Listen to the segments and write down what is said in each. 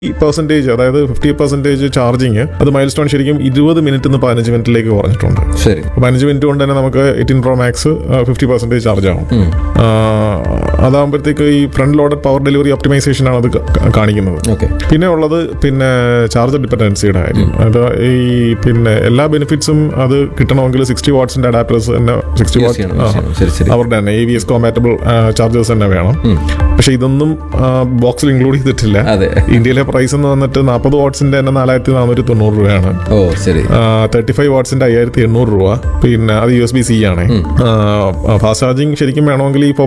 Percentage അതായത് fifty percentage charging അത് milestone ശരിക്കും ഇരുപത് മിനിറ്റ് നിന്ന് പതിനഞ്ച് മിനിറ്റിലേക്ക് കുറഞ്ഞിട്ടുണ്ട് ശരി അപ്പോൾ പതിനഞ്ച് മിനിറ്റ് കൊണ്ട് തന്നെ നമുക്ക് eighteen pro max fifty percentage charge ആവും ആ, അതാകുമ്പോഴത്തേക്ക് ഈ front loaded power delivery optimization ആണ് അത് കാ- കാണിക്കുന്നത് ഓക്കെ പിന്നെ ഉള്ളത് പിന്നെ ചാർജർ ഡിപ്പെൻഡൻസിയുടെ കാര്യം അത് ഈ പിന്നെ എല്ലാ ബെനിഫിറ്റ്സും അത് കിട്ടണമെങ്കിൽ സിക്സ്റ്റി വാട്ട്സിന്റെ അഡാപ്റ്റേഴ്സ് തന്നെ സിക്സ്റ്റി യൂസ് വാട്ട് ചെയ്യണം use ചെയ്യണം. ശരി ശരി അവരുടെ തന്നെ A V S compatible chargers തന്നെ വേണം പക്ഷെ ഇതൊന്നും ബോക്സിൽ ഇൻക്ലൂഡ് ചെയ്തിട്ടില്ല അതെ ഇന്ത്യയിലെ പ്രൈസ് എന്ന് വന്നിട്ട് നാൽപ്പത് വാട്ട്സിന്റെ തന്നെ നാലായിരത്തി നാനൂറ്റി തൊണ്ണൂറ് രൂപയാണ് ഓ ശരി തേർട്ടി ഫൈവ് വാട്ട്സിന്റെ അയ്യായിരത്തി എണ്ണൂറ് രൂപ പിന്നെ അത് യു എസ് ബി സി ആണ് ഫാസ്റ്റ് ചാർജിങ് ശരിക്കും വേണമെങ്കിൽ ഈ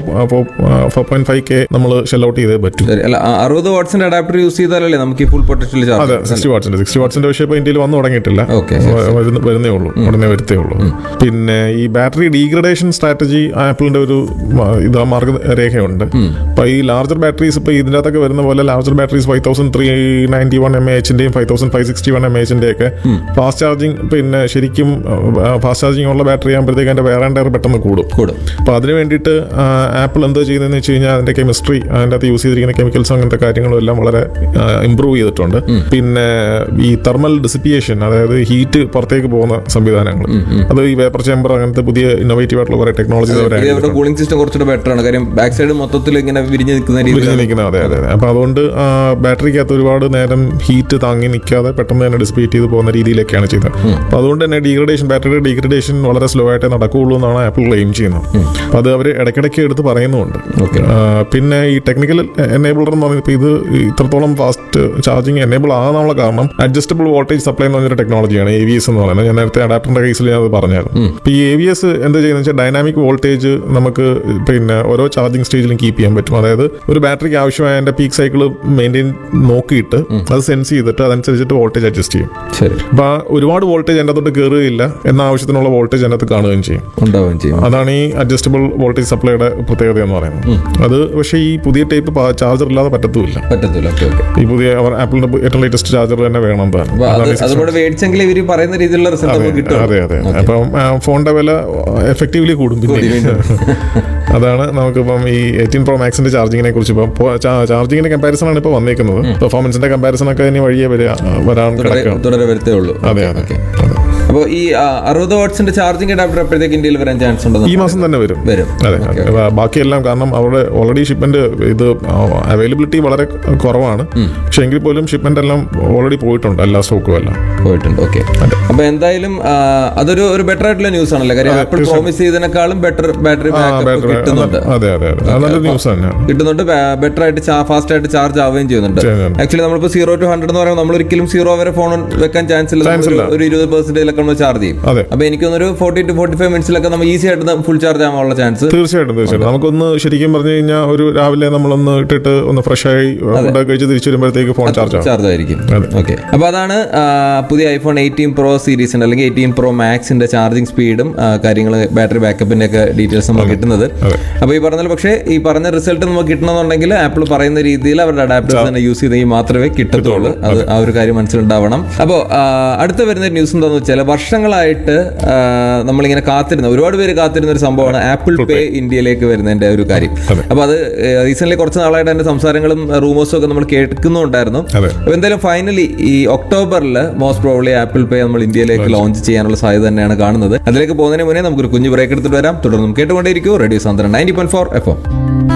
ഫോർ പോയിന്റ് ഫൈവ് കെ നമ്മൾ ഷെൽ ഔട്ട് ചെയ്തേ പറ്റൂ ശരി അല്ല ആ, അറുപത് വാട്ട്സിന്റെ അഡാപ്റ്റർ യൂസ് ചെയ്താലല്ലേ നമുക്ക് ഈ ഫുൾ പൊട്ടൻഷ്യൽ അതെ ചാർജ് സിക്സ്റ്റി വാട്ട്സിന്റെ സിക്സ്റ്റി വാട്ട്സിന്റെ പക്ഷേ ഇപ്പോൾ ഇന്ത്യയിൽ വന്നു തുടങ്ങിയിട്ടില്ല ഓക്കെ വ- വരുന്ന- വരുന്നേ ഉള്ളൂ ഉടനെ വരുത്തേ ഉള്ളൂ പിന്നെ ഈ ബാറ്ററി ഡീഗ്രഡേഷൻ സ്ട്രാറ്റജി ആപ്പിളിന്റെ ഒരു മ- ഇത് മാർഗരേഖയുണ്ട് അപ്പൊ ഈ ലാർജർ ബാറ്ററീസ് ഇപ്പൊ ഇതിന്റെ അകത്തൊക്കെ വരുന്ന പോലെ larger batteries five thousand three ninety one M എച്ചിന്റെയും five thousand five sixty one M എച്ചിന്റെ ഒക്കെ ഫാസ്റ്റ് ചാർജിങ് പിന്നെ ശരിക്കും ഫാസ്റ്റ് ചാർജിങ് ഉള്ള ബാറ്ററി ആകുമ്പോഴത്തേക്ക് അതിന്റെ വേറെ ടയർ പെട്ടെന്ന് കൂടും കൂടും അപ്പൊ അതിന് വേണ്ടിയിട്ട് ആപ്പിൾ എന്താ ചെയ്യുന്നതെന്ന് വെച്ച് കഴിഞ്ഞാൽ അതിന്റെ കെമിസ്ട്രി അതിന്റെ അകത്ത് യൂസ് ചെയ്തിരിക്കുന്ന കെമിക്കൽസ് അങ്ങനത്തെ കാര്യങ്ങളും എല്ലാം വളരെ ഇമ്പ്രൂവ് ചെയ്തിട്ടുണ്ട് പിന്നെ ഈ തെർമൽ ഡിസിപ്പിയേഷൻ അതായത് ഹീറ്റ് പുറത്തേക്ക് പോകുന്ന സംവിധാനങ്ങൾ അത് ഈ വേപ്പർ ചേമ്പർ അങ്ങനത്തെ പുതിയ ഇന്നോവേറ്റീവ് ആയിട്ടുള്ള കുറെ ടെക്നോളജീസ് ഇത് അവരെ അവരുടെ കൂളിംഗ് സിസ്റ്റം കുറച്ചുകൂടെ ബെറ്റർ ആണ് കാര്യം ബാക്ക് സൈഡ് മൊത്തത്തിൽ ഇങ്ങനെ വിരിഞ്ഞ് നിൽക്കുന്ന രീതിയിൽ വിരിഞ്ഞ് നിൽക്കുന്നത് അതെ അതെ അതെ അപ്പൊ അതുകൊണ്ട് ആ, ബാറ്ററിക്കകത്ത് ഒരുപാട് നേരം ഹീറ്റ് താങ്ങി നിൽക്കാതെ പെട്ടെന്ന് തന്നെ ഡിസിപ്പേറ്റ് ചെയ്ത് പോകുന്ന രീതിയിലൊക്കെയാണ് ചെയ്തത് അപ്പൊ അതുകൊണ്ട് തന്നെ ഡീഗ്രഡേഷൻ ബാറ്ററിയുടെ ഡീഗ്രഡേഷൻ വളരെ സ്ലോ ആയിട്ടേ നടക്കുകയുള്ളൂ എന്നാണ് ആപ്പിൾ ക്ലെയിം ചെയ്യുന്നത് അപ്പൊ അത് അവർ ഇടയ്ക്കിടയ്ക്ക് എടുത്ത് പറയുന്നുമുണ്ട് ഓക്കെ ആ, പിന്നെ ഈ ടെക്നിക്കൽ എനേബിളർ എന്ന് പറയുന്നത് ഇപ്പോൾ ഇത് ഇത്രത്തോളം ഫാസ്റ്റ് ചാർജിങ് എനേബിൾ ആകാനുള്ള കാരണം അഡ്ജസ്റ്റബിൾ വോൾട്ടേജ് സപ്ലൈ എന്ന് പറഞ്ഞൊരു ടെക്നോളജിയാണ് എ വി എസ് എന്ന് പറയുന്നത് ഞാൻ നേരത്തെ അഡാപ്റ്ററിന്റെ കേസിൽ ഞാൻ അത് പറഞ്ഞായിരുന്നു ഇപ്പോൾ ഈ എ വി എസ് എന്താ ചെയ്യുന്നത് വെച്ചാൽ ഡൈനാമിക് വോൾട്ടേജ് നമുക്ക് പിന്നെ ഓരോ ചാർജിങ് സ്റ്റേജിലും കീപ്പ് ചെയ്യാൻ പറ്റും അതായത് ഒരു ബാറ്ററിക്ക് ആവശ്യമായ അതിന്റെ പീക്ക് സൈക്കിൾ മെയിൻറ്റെയിൻ നോക്കിയിട്ട് അത് സെൻസ് ചെയ്തിട്ട് അതനുസരിച്ചിട്ട് വോൾട്ടേജ് അഡ്ജസ്റ്റ് ചെയ്യും ശരി അപ്പോൾ ഒരുപാട് വോൾട്ടേജ് എൻ്റെ അകത്തോട്ട് കയറുകയില്ല എന്ന ആവശ്യത്തിനുള്ള വോൾട്ടേജ് എൻ്റെ അകത്ത് കാണുകയും ചെയ്യും ഉണ്ടാവുകയും ചെയ്യും അതാണ് ഈ അഡ്ജസ്റ്റബിൾ വോൾട്ടേജ് സപ്ലൈയുടെ പ്രത്യേകത എന്ന് പറയുന്നത് അത് പക്ഷേ ഈ പുതിയ ടൈപ്പ് ചാർജർ ഇല്ലാതെ പറ്റത്തുമില്ല പറ്റത്തില്ല ഓക്കെ ഓക്കെ ഈ പുതിയ അവർ ആപ്പിളിന്റെ ഏറ്റവും ലേറ്റസ്റ്റ് ചാർജർ തന്നെ വേണം താനും അപ്പൊ അത് അതാണ് ഈ system. അതുകൂടെ മേടിച്ചെങ്കിൽ ഇവര് പറയുന്ന രീതിയിലുള്ള റിസൾട്ട് നമുക്ക് കിട്ടും അതെ അതെ അപ്പം ആ, ഫോണിന്റെ വില എഫക്റ്റീവ്ലി കൂടും പിന്നെ അതാണ് നമുക്കിപ്പം ഈ എയ്റ്റീൻ പ്രോ മാക്സിന്റെ ചാർജിങ്ങിനെ കുറിച്ച് ഇപ്പം ചാർജിങ്ങിന്റെ കമ്പാരിസൺ ആണ് ഇപ്പോൾ വന്നേക്കുന്നത് പെർഫോമൻസിന്റെ കമ്പാരിസൺ ഒക്കെ ഇനി വഴിയെ വരിക വരാൻ കിടക്കുകയാണ് തുടരെ വരത്തേ ഉള്ളൂ അതെ അതെ അതെ അപ്പോൾ ഈ ആ, അറുപത് വാട്ട്സിന്റെ ചാർജിംഗ് അഡാപ്റ്റർ എപ്പോഴത്തേക്ക് ഇന്ത്യയിൽ വരാൻ ചാൻസ് ഉണ്ടോ ഈ മാസം തന്നെ വരും വരും അതെ അതെ. ബാ- ബാക്കിയെല്ലാം കാരണം അവിടെ ഓൾറെഡി ഷിപ്മെന്റ് ഇത് അവൈലബിലിറ്റി വളരെ കുറവാണ് പക്ഷെ എങ്കിൽ പോലും ഷിപ്മെന്റ് എല്ലാം ഓൾറെഡി പോയിട്ടുണ്ട് എല്ലാ സ്റ്റോക്കും എല്ലാം പോയിട്ടുണ്ട് ഓക്കെ അപ്പൊ എന്തായാലും ആ, അതൊരു ഒരു ബെറ്റർ ആയിട്ടുള്ള ന്യൂസ് ആണല്ലോ കാര്യം ആപ്പിൾ പ്രോമിസ് ചെയ്തതിനേക്കാളും ബെറ്റർ ബാറ്ററി ആ, ബാക്കപ്പ് better. കിട്ടുന്നുണ്ട് അതെ അതെ അതെ അത് നല്ലൊരു ന്യൂസ് തന്നെയാണ് കിട്ടുന്നുണ്ട് ബെറ്റർ ആയിട്ട് ഫാസ്റ്റ് ആയിട്ട് ചാർജ് ആവുകയും ചെയ്യുന്നുണ്ട് ചെയ്യുന്നുണ്ട്. ആക്ച്വലി നമ്മളിപ്പോ സീറോ ടു ഹൺഡ്രഡ് എന്ന് പറയുമ്പോൾ നമ്മൾ ഒരിക്കലും സീറോ വരെ ഫോൺ വെക്കാൻ ചാൻസ് ഇല്ല Chance നമ്മളൊരു- ഇല്ല. ഒരു ഇരുപത് പെർസെന്റേജിലൊക്കെ നമ്മൾ ചാർജ് ചെയ്യും അതെ അപ്പൊ എനിക്ക് തോന്നുന്നു ഒരു ഫോർട്ടി ടു ഫോർട്ടി ഫൈവ് മിനിറ്റ്സിലൊക്കെ നമ്മൾ ഈസി ആയിട്ട് ഫുൾ ചാർജ് ആവാനുള്ള ചാൻസ് തീർച്ചയായിട്ടും തീർച്ചയായിട്ടും നമുക്കൊന്ന് ശരിക്കും പറഞ്ഞു കഴിഞ്ഞാൽ ഒരു രാവിലെ നമ്മളൊന്ന് ഇട്ടിട്ട് ഒന്ന് ഫ്രഷ് ആയി ഫുഡൊക്കെ കഴിച്ച് തിരിച്ചു വരുമ്പോഴത്തേക്ക് ഫോൺ ചാർജ് ആവും ചാർജ് ആയിരിക്കും അതെ. ഓക്കെ അപ്പൊ അതാണ് ആ, പുതിയ ഐഫോൺ എയ്റ്റീൻ പ്രോ സീരീസിന്റെ അല്ലെങ്കിൽ എയ്റ്റീൻ പ്രോ മാക്സിന്റെ ചാർജിങ് സ്പീഡും കാര്യങ്ങൾ ബാറ്ററി ബാക്കപ്പിന്റെ ഒക്കെ ഡീറ്റെയിൽസ് നമുക്ക് കിട്ടുന്നത് അതെ. അപ്പൊ ഈ പറഞ്ഞാൽ പക്ഷേ ഈ പറഞ്ഞ റിസൾട്ട് നമുക്ക് കിട്ടണമെന്നുണ്ടെങ്കിൽ ആപ്പിൾ പറയുന്ന രീതിയിൽ അവരുടെ അഡാപ്റ്റേഴ്സ് തന്നെ യൂസ് ചെയ്തെങ്കിൽ മാത്രമേ കിട്ടത്തുള്ളൂ അത് ആ ഒരു കാര്യം മനസ്സിലുണ്ടാവണം അപ്പോൾ അടുത്ത വരുന്ന ന്യൂസ് എന്താണെന്ന് വെച്ചാൽ വർഷങ്ങളായിട്ട് ആ, നമ്മളിങ്ങനെ കാത്തിരുന്ന ഒരുപാട് പേര് കാത്തിരുന്ന ഒരു സംഭവമാണ് ആപ്പിൾ പേ ഇന്ത്യയിലേക്ക് വരുന്നതിന്റെ ഒരു കാര്യം അതെ. അപ്പൊ അത് റീസെന്റ് കുറച്ച് നാളായിട്ട് അതിന്റെ സംസാരങ്ങളും റൂമേഴ്സും ഒക്കെ നമ്മൾ കേൾക്കുന്നുണ്ടായിരുന്നു അതെ. അപ്പൊ എന്തായാലും ഫൈനലി ഈ ഒക്ടോബറിൽ മോസ്റ്റ് പ്രോബ്ലി ആപ്പിൾ പേ നമ്മൾ ഇന്ത്യയിലേക്ക് ലോഞ്ച് ചെയ്യാനുള്ള സാധ്യത തന്നെയാണ് കാണുന്നത് അതിലേക്ക് പോകുന്നതിന് മുന്നേ നമുക്കൊരു കുഞ്ഞു ബ്രേക്ക് എടുത്തിട്ട് വരാം തുടർന്നും കേട്ടുകൊണ്ടേയിരിക്കും റേഡിയോ സാന്ദ്രൻ ninety point four F M